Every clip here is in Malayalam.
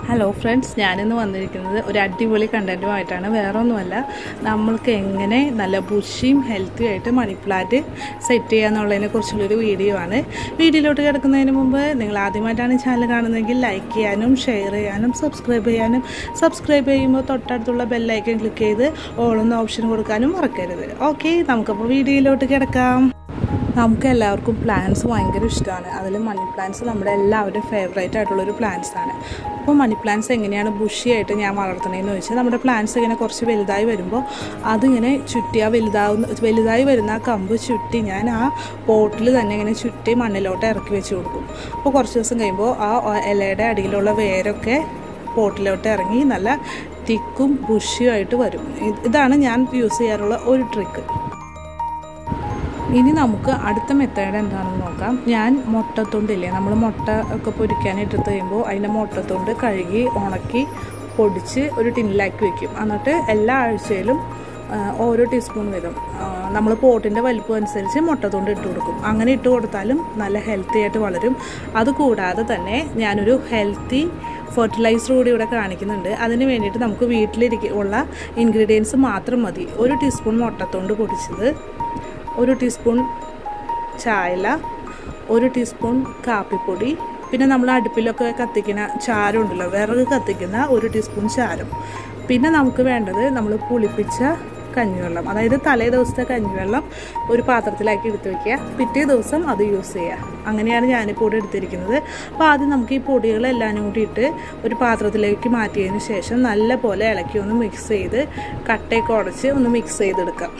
ഹലോ ഫ്രണ്ട്സ് ഞാനിന്ന് വന്നിരിക്കുന്നത് ഒരു അടിപൊളി കണ്ടൻറ്റുമായിട്ടാണ് വേറെ ഒന്നുമല്ല നമ്മൾക്ക് എങ്ങനെ നല്ല ബുഷിയും ഹെൽത്തി ആയിട്ട് മണി പ്ലാന്റ് സെറ്റ് ചെയ്യാന്നുള്ളതിനെ കുറിച്ചുള്ളൊരു വീഡിയോ ആണ് വീഡിയോയിലോട്ട് കിടക്കുന്നതിന് മുമ്പ് നിങ്ങൾ ആദ്യമായിട്ടാണ് ഈ ചാനൽ കാണുന്നതെങ്കിൽ ലൈക്ക് ചെയ്യാനും ഷെയർ ചെയ്യാനും സബ്സ്ക്രൈബ് ചെയ്യാനും സബ്സ്ക്രൈബ് ചെയ്യുമ്പോൾ തൊട്ടടുത്തുള്ള ബെല്ലൈക്കൻ ക്ലിക്ക് ചെയ്ത് ഓളെന്ന ഓപ്ഷൻ കൊടുക്കാനും മറക്കരുത് ഓക്കെ നമുക്കപ്പോൾ വീഡിയോയിലോട്ട് കിടക്കാം നമുക്ക് എല്ലാവർക്കും പ്ലാന്റ്സ് ഭയങ്കര ഇഷ്ടമാണ് അതിൽ മണി പ്ലാന്റ്സ് നമ്മുടെ എല്ലാവരുടെയും ഫേവറേറ്റ് ആയിട്ടുള്ളൊരു പ്ലാന്റ്സ് ആണ് അപ്പോൾ മണി പ്ലാന്റ്സ് എങ്ങനെയാണ് ബുഷിയായിട്ട് ഞാൻ വളർത്തുന്നതെന്ന് ചോദിച്ചാൽ നമ്മുടെ പ്ലാന്റ്സ് ഇങ്ങനെ കുറച്ച് വലുതായി വരുമ്പോൾ അതിങ്ങനെ ചുറ്റി ആ വലുതാവുന്ന വലുതായി വരുന്ന ആ കമ്പ് ചുറ്റി ഞാൻ ആ പോട്ടിൽ തന്നെ ഇങ്ങനെ ചുറ്റി മണ്ണിലോട്ട് ഇറക്കി വെച്ച് കൊടുക്കും അപ്പോൾ കുറച്ച് ദിവസം കഴിയുമ്പോൾ ആ ഇലയുടെ അടിയിലുള്ള വേരൊക്കെ പോട്ടിലോട്ട് ഇറങ്ങി നല്ല തിക്കും ബുഷിയുമായിട്ട് വരും ഇതാണ് ഞാൻ യൂസ് ചെയ്യാറുള്ള ഒരു ട്രിക്ക് ഇനി നമുക്ക് അടുത്ത മെത്തേഡ് എന്താണെന്ന് നോക്കാം ഞാൻ മുട്ടത്തൊണ്ടില്ലേ നമ്മൾ മുട്ട ഒക്കെ പൊരിക്കാൻ എടുത്ത് കഴിയുമ്പോൾ അതിൻ്റെ മുട്ടത്തൊണ്ട് കഴുകി ഉണക്കി പൊടിച്ച് ഒരു ടിന്നിലാക്കി വെക്കും എന്നിട്ട് എല്ലാ ആഴ്ചയിലും ഓരോ ടീസ്പൂൺ വീതം നമ്മൾ പോട്ടിൻ്റെ വലിപ്പം അനുസരിച്ച് മുട്ടത്തൊണ്ട് ഇട്ട് കൊടുക്കും അങ്ങനെ ഇട്ട് കൊടുത്താലും നല്ല ഹെൽത്തി ആയിട്ട് വളരും അതുകൂടാതെ തന്നെ ഞാനൊരു ഹെൽത്തി ഫെർട്ടിലൈസർ കൂടി ഇവിടെ കാണിക്കുന്നുണ്ട് അതിന് വേണ്ടിയിട്ട് നമുക്ക് വീട്ടിലിരിക്ക ഉള്ള ഇൻഗ്രീഡിയൻസ് മാത്രം മതി ഒരു ടീസ്പൂൺ മുട്ടത്തൊണ്ട് പൊടിച്ചത് ഒരു ടീസ്പൂൺ ചായല ഒരു ടീസ്പൂൺ കാപ്പിപ്പൊടി പിന്നെ നമ്മൾ അടുപ്പിലൊക്കെ കത്തിക്കുന്ന ചാരം ഉണ്ടല്ലോ വിറക് കത്തിക്കുന്ന ഒരു ടീസ്പൂൺ ചാരം പിന്നെ നമുക്ക് വേണ്ടത് നമ്മൾ പുളിപ്പിച്ച കഞ്ഞിവെള്ളം അതായത് തലേ ദിവസത്തെ കഞ്ഞിവെള്ളം ഒരു പാത്രത്തിലാക്കി എടുത്ത് വയ്ക്കുക പിറ്റേ ദിവസം അത് യൂസ് ചെയ്യുക അങ്ങനെയാണ് ഞാനിപ്പോൾ ഇവിടെ എടുത്തിരിക്കുന്നത് അപ്പോൾ ആദ്യം നമുക്ക് ഈ പൊടികളെല്ലാം കൂടി ഇട്ട് ഒരു പാത്രത്തിലേക്ക് മാറ്റിയതിന് ശേഷം നല്ല പോലെ ഇളക്കി ഒന്ന് മിക്സ് ചെയ്ത് കട്ടയൊക്കെ ഉടച്ച് ഒന്ന് മിക്സ് ചെയ്തെടുക്കാം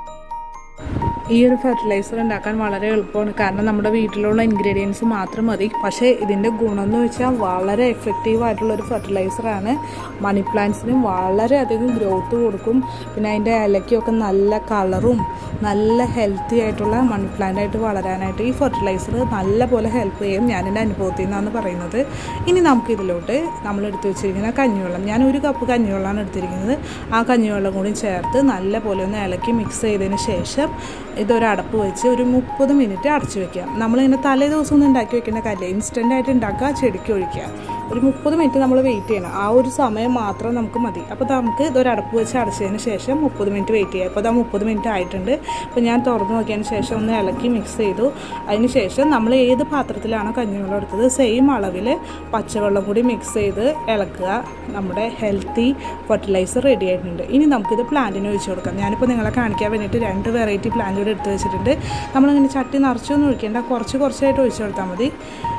ഈ ഒരു ഫെർട്ടിലൈസർ ഉണ്ടാക്കാൻ വളരെ എളുപ്പമാണ് കാരണം നമ്മുടെ വീട്ടിലുള്ള ഇൻഗ്രീഡിയൻസ് മാത്രം മതി പക്ഷേ ഇതിൻ്റെ ഗുണം എന്ന് വെച്ചാൽ വളരെ എഫക്റ്റീവ് ആയിട്ടുള്ള ഒരു ഫെർട്ടിലൈസറാണ് മണി പ്ലാന്റ്സിനും വളരെയധികം ഗ്രോത്ത് കൊടുക്കും പിന്നെ അതിൻ്റെ ഇലയ്ക്കൊക്കെ നല്ല കളറും നല്ല ഹെൽത്തി ആയിട്ടുള്ള മണി പ്ലാന്റ് ആയിട്ട് വളരാനായിട്ട് ഈ ഫെർട്ടിലൈസർ നല്ല പോലെ ഹെൽപ്പ് ചെയ്യും ഞാൻ എൻ്റെ അനുഭവത്തിൽ നിന്നാണ് പറയുന്നത് ഇനി നമുക്ക് ഇതിലോട്ട് നമ്മൾ എടുത്തു വെച്ചിരിക്കുന്ന കഞ്ഞിവെള്ളം ഞാൻ ഒരു കപ്പ് കഞ്ഞിവെള്ളമാണ് എടുത്തിരിക്കുന്നത് ആ കഞ്ഞിവെള്ളം കൂടി ചേർത്ത് നല്ല പോലെ ഒന്ന് ഇളക്കി മിക്സ് ചെയ്തതിന് ശേഷം ഇതൊരു അടപ്പ് വെച്ച് ഒരു മുപ്പത് മിനിറ്റ് അടച്ചു വെക്കാം നമ്മളിങ്ങനെ തലേ ദിവസം ഒന്നും ഉണ്ടാക്കി വെക്കേണ്ട കാര്യമില്ല ഇൻസ്റ്റൻ്റ് ആയിട്ട് ഉണ്ടാക്കുക ചെടിക്ക് ഒഴിക്കുക ഒരു മുപ്പത് മിനിറ്റ് നമ്മൾ വെയിറ്റ് ചെയ്യണം ആ ഒരു സമയം മാത്രം നമുക്ക് മതി അപ്പോൾ നമുക്ക് ഇതൊരു അടപ്പ് വെച്ച് അടച്ചതിന് ശേഷം മുപ്പത് മിനിറ്റ് വെയിറ്റ് ചെയ്യുക അപ്പോൾ അത് മുപ്പത് മിനിറ്റ് ആയിട്ടുണ്ട് അപ്പോൾ ഞാൻ തുറന്നു നോക്കിയതിന് ശേഷം ഒന്ന് ഇളക്കി മിക്സ് ചെയ്തു അതിന് ശേഷം നമ്മൾ ഏത് പാത്രത്തിലാണോ കഞ്ഞിവെള്ളം എടുത്തത് സെയിം അളവിൽ പച്ചവെള്ളം കൂടി മിക്സ് ചെയ്ത് ഇളക്കുക നമ്മുടെ ഹെൽത്തി ഫെർട്ടിലൈസർ റെഡി ആയിട്ടുണ്ട് ഇനി നമുക്കിത് പ്ലാന്റിന് ഒഴിച്ചു കൊടുക്കാം ഞാനിപ്പോൾ നിങ്ങളെ കാണിക്കാൻ വേണ്ടിയിട്ട് രണ്ട് വെറൈറ്റി പ്ലാന്റ് കൂടി എടുത്ത് വെച്ചിട്ടുണ്ട് നമ്മളിങ്ങനെ ചട്ടി നിറച്ചൊന്നും ഒഴിക്കേണ്ട കുറച്ച് കുറച്ചായിട്ട് ഒഴിച്ചു കൊടുത്താൽ മതി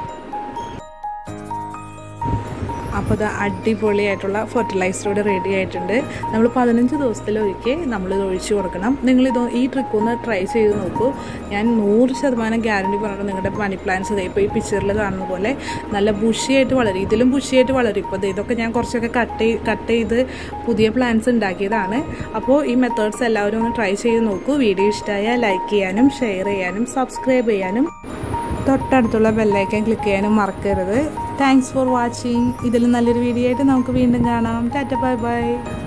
അപ്പോൾ ഇത് അടിപൊളിയായിട്ടുള്ള ഫെർട്ടിലൈസർ ഇവിടെ റെഡി ആയിട്ടുണ്ട് നമ്മൾ പതിനഞ്ച് ദിവസത്തിലൊരിക്കൽ നമ്മളിത് ഒഴിച്ചു കൊടുക്കണം നിങ്ങളിത് ഈ ട്രിക്ക് ഒന്ന് ട്രൈ ചെയ്ത് നോക്കൂ ഞാൻ നൂറ് ശതമാനം ഗ്യാരണ്ടി പറഞ്ഞിട്ട് നിങ്ങളുടെ മണി പ്ലാന്റ്സ് ഇതേ ഇപ്പോൾ ഈ പിക്ചറിൽ കാണുന്ന പോലെ നല്ല ബുഷിയായിട്ട് വളരും ഇതിലും ബുഷിയായിട്ട് വളരും ഇപ്പോൾ ഇതൊക്കെ ഞാൻ കുറച്ചൊക്കെ കട്ട് കട്ട് ചെയ്ത് പുതിയ പ്ലാന്റ്സ് ഉണ്ടാക്കിയതാണ് അപ്പോൾ ഈ മെത്തേഡ്സ് എല്ലാവരും ഒന്ന് ട്രൈ ചെയ്ത് നോക്കൂ വീഡിയോ ഇഷ്ടമായാൽ ലൈക്ക് ചെയ്യാനും ഷെയർ ചെയ്യാനും സബ്സ്ക്രൈബ് ചെയ്യാനും തൊട്ടടുത്തുള്ള ബെല്ലൈക്കൻ ക്ലിക്ക് ചെയ്യാനും മറക്കരുത് താങ്ക്സ് ഫോർ വാച്ചിങ് ഇതിൽ നല്ലൊരു വീഡിയോ ആയിട്ട് നമുക്ക് വീണ്ടും കാണാം ടാറ്റ ബൈ ബൈ